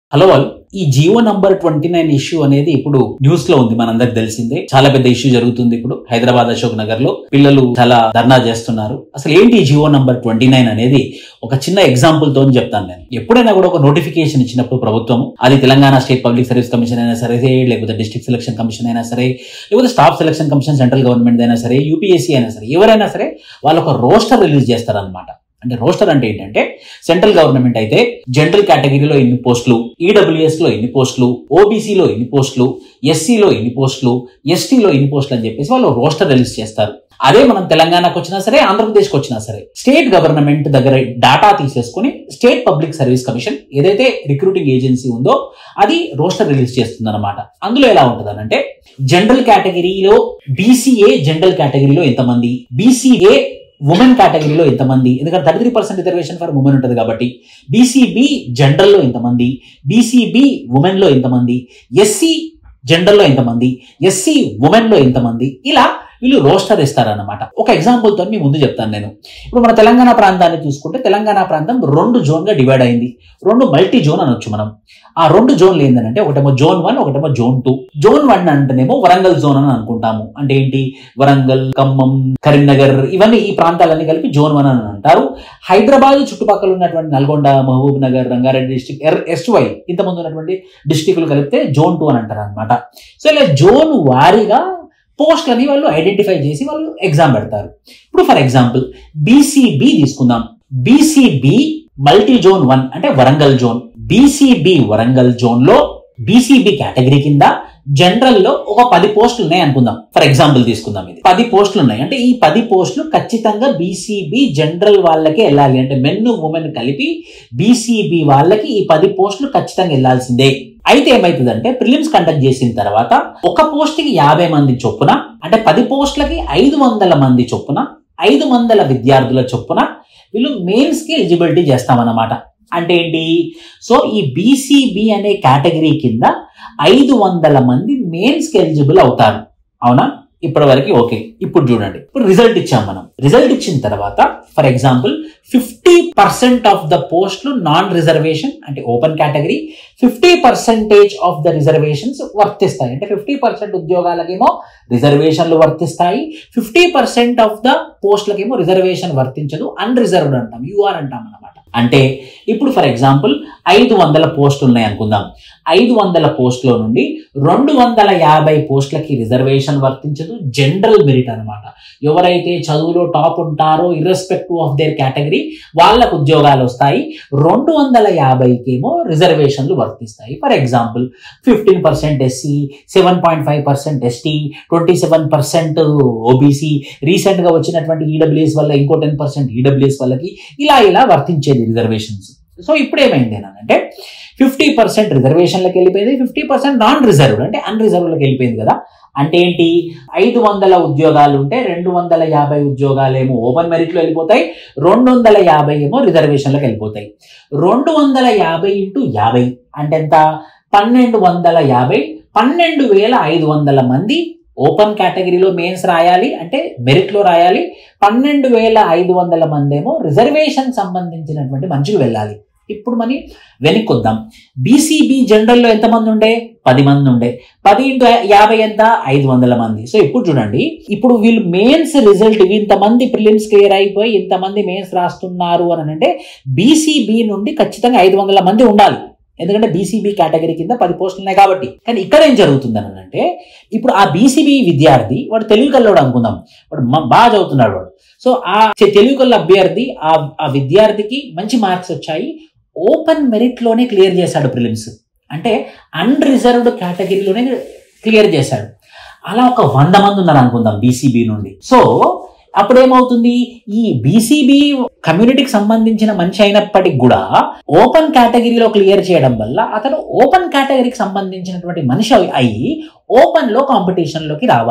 hello all ఈ GO number twenty nine issue అనేది ఇప్పుడు న్యూస్ లో ఉంది మనందరికి తెలిసిందే చాలా పెద్ద ఇష్యూ జరుగుతుంది ఇప్పుడు హైదరాబాద్ అశోక్ నగర్ లో పిల్లలు చాలా ధర్నా చేస్తున్నారు అసలు ఏంటి ఈ జియో నంబర్ ట్వంటీ నైన్ అనేది ఒక చిన్న ఎగ్జాంపుల్ తో చెప్తాను నేను ఎప్పుడైనా కూడా ఒక నోటిఫికేషన్ ఇచ్చినప్పుడు ప్రభుత్వం అది Telangana state public service commission అయినా సరే లేకపోతే డిస్ట్రిక్ట్ సెలక్షన్ కమిషన్ అయినా సరే లేకపోతే staff selection commission central government అయినా సరే యూపీఎస్సీ అయినా సరే ఎవరైనా సరే వాళ్ళు ఒక రోస్టర్ రిలీజ్ చేస్తారనమాట అంటే రోస్టర్ అంటే ఏంటంటే సెంట్రల్ గవర్నమెంట్ అయితే జనరల్ కేటగిరీలో ఎన్ని పోస్టులు ఈడబ్ల్యూఎస్ లో ఎన్ని పోస్టులు ఓబీసీలో ఎన్ని పోస్టులు ఎస్సీలో ఎన్ని పోస్టులు ఎస్టీలో ఎన్ని పోస్టులు అని చెప్పేసి వాళ్ళు రోస్టర్ రిలీజ్ చేస్తారు అదే మనం తెలంగాణకు వచ్చినా సరే ఆంధ్రప్రదేశ్కి వచ్చినా సరే స్టేట్ గవర్నమెంట్ దగ్గర డాటా తీసేసుకుని స్టేట్ పబ్లిక్ సర్వీస్ కమిషన్ ఏదైతే రిక్రూటింగ్ ఏజెన్సీ ఉందో అది రోస్టర్ రిలీజ్ చేస్తుంది అనమాట అందులో ఎలా ఉంటుంది అంటే జనరల్ కేటగిరీలో బీసీఏ జనరల్ కేటగిరీలో ఎంతమంది బీసీఏ ఉమెన్ కేటగిరీలో ఎంతమంది ఎందుకంటే thirty three percent reservation for women ఉంటుంది కాబట్టి బీసీబీ జనరల్లో ఎంతమంది బీసీబీ ఉమెన్లో ఎంతమంది ఎస్సీ జనరల్లో ఎంతమంది ఎస్సీ ఉమెన్లో ఎంతమంది ఇలా వీళ్ళు రోస్టర్ ఇస్తారన్నమాట ఒక ఎగ్జాంపుల్తో మీ ముందు చెప్తాను నేను ఇప్పుడు మన తెలంగాణ ప్రాంతాన్ని చూసుకుంటే తెలంగాణ ప్రాంతం రెండు జోన్గా డివైడ్ అయింది రెండు మల్టీ జోన్ అనొచ్చు మనం ఆ రెండు జోన్లు ఏంటంటే ఒకటేమో జోన్ వన్ ఒకటేమో జోన్ టూ జోన్ వన్ అంటేనేమో వరంగల్ జోన్ అని అనుకుంటాము అంటే ఏంటి వరంగల్ ఖమ్మం కరీంనగర్ ఇవన్నీ ఈ ప్రాంతాలన్నీ కలిపి జోన్ వన్ అని అంటారు హైదరాబాద్ చుట్టుపక్కల ఉన్నటువంటి నల్గొండ మహబూబ్ నగర్ రంగారెడ్డి డిస్టిక్ ఎస్ వై ఇంతకుముందు ఉన్నటువంటి డిస్టిక్లు కలిపితే జోన్ టూ అని అంటారు అనమాట సో ఇలా జోన్ వారీగా పోస్ట్లని వాళ్ళు ఐడెంటిఫై చేసి వాళ్ళు ఎగ్జామ్ పెడతారు ఇప్పుడు ఫర్ ఎగ్జాంపుల్ బీసీబీ తీసుకుందాం బీసీబీ మల్టీ జోన్ వన్ అంటే Warangal zone BCB Warangal zone లో బీసీబీ కేటగిరీ కింద జనరల్ లో ఒక పది పోస్టులు ఉన్నాయి అనుకుందాం ఫర్ ఎగ్జాంపుల్ తీసుకుందాం ఇది పది పోస్టులు ఉన్నాయి అంటే ఈ పది పోస్టులు ఖచ్చితంగా బీసీబీ జనరల్ వాళ్ళకే వెళ్ళాలి అంటే మెన్ ఉమెన్ కలిపి బీసీబీ వాళ్ళకి ఈ పది పోస్టులు ఖచ్చితంగా వెళ్ళాల్సిందే అయితే ఏమైతుందంటే ప్రిలిమ్స్ కండక్ట్ చేసిన తర్వాత ఒక పోస్ట్ కి యాభై మంది చొప్పున అంటే పది పోస్టులకి ఐదు వందల మంది చొప్పున ఐదు వందల విద్యార్థుల చొప్పున వీళ్ళు మెయిన్స్ కి ఎలిజిబిలిటీ చేస్తామన్నమాట అంటే ఏంటి సో ఈ బీసీబీ అనే కేటగిరీ కింద ఐదు వందల మంది మెయిన్స్ కి ఎలిజిబుల్ అవుతారు అవునా ఇప్పటి వరకు ఓకే ఇప్పుడు చూడండి ఇప్పుడు రిజల్ట్ ఇచ్చాం మనం రిజల్ట్ ఇచ్చిన తర్వాత for example fifty percent of the పోస్టులు నాన్ రిజర్వేషన్ అంటే open category fifty percentage of the reservations వర్తిస్తాయి అంటే ఫిఫ్టీ పర్సెంట్ ఉద్యోగాలకేమో రిజర్వేషన్లు వర్తిస్తాయి ఫిఫ్టీ పర్సెంట్ ఆఫ్ ద పోస్టులకేమో రిజర్వేషన్ వర్తించదు అన్రిజర్వ్డ్ అంటాం యూఆర్ అంటాం అనమాట అంటే ఇప్పుడు ఫర్ ఎగ్జాంపుల్ ఐదు వందల పోస్టులు ఉన్నాయి అనుకుందాం ఐదు వందల పోస్టుల నుండి రెండు వందల యాభై పోస్టులకి రిజర్వేషన్ వర్తించదు జనరల్ మెరిట్ అనమాట ఎవరైతే చదువులో టాప్ ఉంటారో ఇర్రెస్పెక్టివ్ ఆఫ్ దేర్ కేటగిరీ వాళ్ళకు ఉద్యోగాలు వస్తాయి రెండు వందల యాభైకేమో రిజర్వేషన్లు వర్తిస్తాయి for example fifteen percent SC seven point five percent ST twenty seven percent OBC రీసెంట్గా వచ్చినటువంటి ఈడబ్ల్యూఎస్ వల్ల ఇంకో టెన్ పర్సెంట్ ఈడబ్ల్యూఎస్ వాళ్ళకి ఇలా ఇలా వర్తించేది రిజర్వేషన్స్ సో ఇప్పుడు ఏమైంది అంటే ఫిఫ్టీ పర్సెంట్ రిజర్వేషన్లకు వెళ్ళిపోయింది ఫిఫ్టీ పర్సెంట్ నాన్ రిజర్వ్డ్ అంటే అన్రిజర్వ్డ్కి వెళ్ళిపోయింది కదా అంటే ఏంటి ఐదు వందల ఉద్యోగాలు ఉంటే రెండు వందల యాభై ఉద్యోగాలు ఏమో ఓపెన్ మెరిట్లో వెళ్ళిపోతాయి రెండు వందల యాభై ఏమో రిజర్వేషన్లకు వెళ్ళిపోతాయి రెండు వందల యాభై ఇంటూ యాభై అంటే ఎంత పన్నెండు వందల యాభై పన్నెండు వేల ఐదు వందల మంది ఓపెన్ కేటగిరీలో మెయిన్స్ రాయాలి అంటే మెరిట్లో రాయాలి పన్నెండు వేల ఐదు వందల మంది ఏమో రిజర్వేషన్ సంబంధించినటువంటి మనుషులు వెళ్ళాలి ఇప్పుడు మని వెనక్కి వద్దాం బీసీబీ జనరల్లో ఎంతమంది ఉండే పది మంది ఉండే పది ఇంటూ యాభై ఎంత ఐదు వందల మంది సో ఇప్పుడు చూడండి ఇప్పుడు వీళ్ళు మెయిన్స్ రిజల్ట్ ఇంతమంది ప్రిలిమ్స్ క్లియర్ అయిపోయి ఇంతమంది మెయిన్స్ రాస్తున్నారు అని అంటే బీసీబీ నుండి ఖచ్చితంగా ఐదు వందల మంది ఉండాలి ఎందుకంటే బీసీబీ కేటగిరీ కింద పది పోస్టులు ఉన్నాయి కాబట్టి కానీ ఇక్కడ ఏం జరుగుతుంది అని అంటే ఇప్పుడు ఆ బీసీబీ విద్యార్థి వాడు తెలుగు కల్లోడు అనుకుందాం వాడు బాగా చదువుతున్నాడు వాడు సో ఆ తెలుగు కల్ల అభ్యర్థి ఆ ఆ విద్యార్థికి మంచి మార్క్స్ వచ్చాయి ఓపెన్ మెరిట్లోనే క్లియర్ చేశాడు ప్రిలిమ్స్ అంటే అన్రిజర్వ్డ్ కేటగిరీలోనే క్లియర్ చేశాడు అలా ఒక వంద మంది ఉన్నారు అనుకుందాం బీసీబీ నుండి సో అప్పుడు ఏమవుతుంది ఈ బీసీబీ కమ్యూనిటీకి సంబంధించిన మనిషి అయినప్పటికి కూడా ఓపెన్ కేటగిరీలో క్లియర్ చేయడం వల్ల అతను ఓపెన్ కేటగిరీకి సంబంధించినటువంటి మనిషి అయి ఓపెన్ లో కాంపిటీషన్ లోకి రావాలి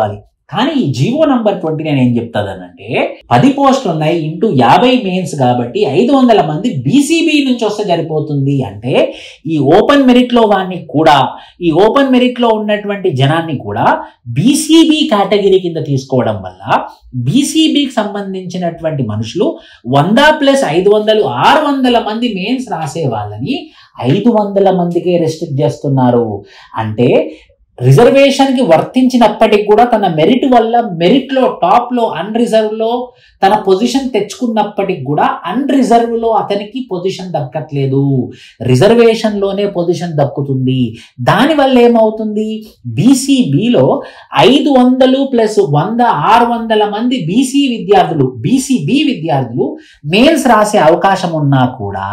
కానీ ఈ జీవో నంబర్ ట్వంటీ నైన్ ఏం చెప్తాదనంటే పది పోస్టులు ఉన్నాయి ఇంటూ యాభై మెయిన్స్ కాబట్టి ఐదు వందల మంది బీసీబీ నుంచి వస్తే సరిపోతుంది అంటే ఈ ఓపెన్ మెరిట్ లో వాడిని కూడా ఈ ఓపెన్ మెరిట్ లో ఉన్నటువంటి జనాన్ని కూడా బీసీబీ కేటగిరీ కింద తీసుకోవడం వల్ల బీసీబీకి సంబంధించినటువంటి మనుషులు వంద ప్లస్ ఐదు వందలు ఆరు వందల మంది మెయిన్స్ రాసే వాళ్ళని ఐదు వందల మందికే రెస్ట్రిక్ట్ చేస్తున్నారు అంటే రిజర్వేషన్ కి వర్తించినప్పటికి కూడా తన మెరిట్ వల్ల మెరిట్ లో టాప్ లో అన్ రిజర్వ్ లో తన పొజిషన్ తెచ్చుకున్నప్పటికి కూడా అన్ రిజర్వ్ లో అతనికి పొజిషన్ దక్కట్లేదు రిజర్వేషన్ లోనే పొజిషన్ దక్కుతుంది దానివల్ల ఏమవుతుంది బీసీబీలో ఐదు వందలు ప్లస్ వంద ఆరు వందల మంది బీసీ విద్యార్థులు బీసీబీ విద్యార్థులు మెయిన్స్ రాసే అవకాశం ఉన్నా కూడా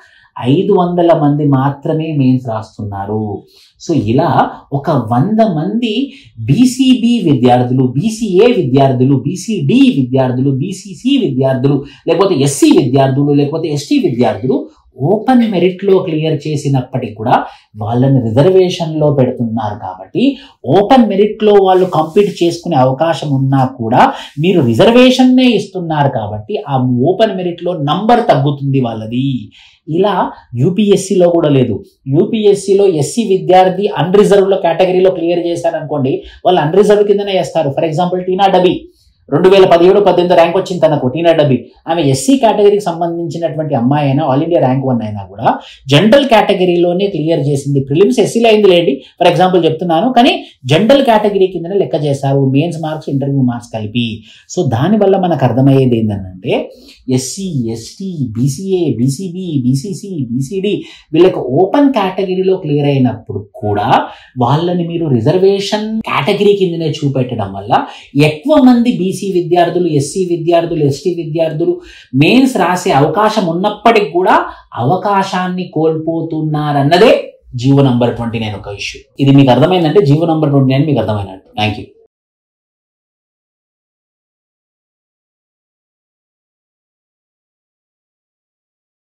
ఐదు వందల మంది మాత్రమే మెయిన్స్ రాస్తున్నారు సో ఇలా ఒక వంద మంది బీసీబీ విద్యార్థులు బీసీఏ విద్యార్థులు బీసీడి విద్యార్థులు బీసీసీ విద్యార్థులు లేకపోతే ఎస్సీ విద్యార్థులు లేకపోతే ఎస్టీ విద్యార్థులు ఓపెన్ మెరిట్లో క్లియర్ చేసినప్పటికి కూడా వాళ్ళని రిజర్వేషన్లో పెడుతున్నారు కాబట్టి ఓపెన్ మెరిట్లో వాళ్ళు కంప్లీట్ చేసుకునే అవకాశం ఉన్నా కూడా మీరు రిజర్వేషన్నే ఇస్తున్నారు కాబట్టి ఆ ఓపెన్ మెరిట్లో నంబర్ తగ్గుతుంది వాళ్ళది ఇలా యూపీఎస్సీలో కూడా లేదు యూపీఎస్సీలో ఎస్సీ విద్యార్థి అన్ రిజర్వ్లో కేటగిరీలో క్లియర్ చేశారనుకోండి వాళ్ళు అన్ రిజర్వ్ కిందనే వేస్తారు ఫర్ ఎగ్జాంపుల్ టీనా డబీ రెండు వేల పదిహేడు పద్దెనిమిది ర్యాంక్ వచ్చింది తనకు టీనా డబీ ఆమె ఎస్సీ కేటగిరీకి సంబంధించినటువంటి అమ్మాయి అయినా ఆల్ ఇండియా ర్యాంక్ వన్ అయినా కూడా జనరల్ కేటగిరీలోనే క్లియర్ చేసింది ప్రిలిమ్స్ ఎస్సీలో అయింది లేండి ఫర్ ఎగ్జాంపుల్ చెప్తున్నాను కానీ జనరల్ కేటగిరీ కిందనే లెక్క చేస్తారు మెయిన్స్ మార్క్స్ ఇంటర్వ్యూ మార్క్స్ కలిపి సో దానివల్ల మనకు అర్థమయ్యేది ఏంటంటే SC ST BCA BCB BCC BCD వీళ్ళకి ఓపెన్ కేటగిరీలో క్లియర్ అయినప్పుడు కూడా వాళ్ళని మీరు రిజర్వేషన్ కేటగిరీ కిందనే చూపెట్టడం వల్ల ఎక్కువ మంది బీసీ విద్యార్థులు ఎస్సీ విద్యార్థులు ఎస్టీ విద్యార్థులు మెయిన్స్ రాసే అవకాశం ఉన్నప్పటికి కూడా అవకాశాన్ని కోల్పోతున్నారన్నదే జీవో నంబర్ ట్వంటీ నైన్ ఒక ఇష్యూ ఇది మీకు అర్థమైందంటే జీవో నంబర్ ట్వంటీ నైన్ మీకు అర్థమైనట్టు థ్యాంక్ యూ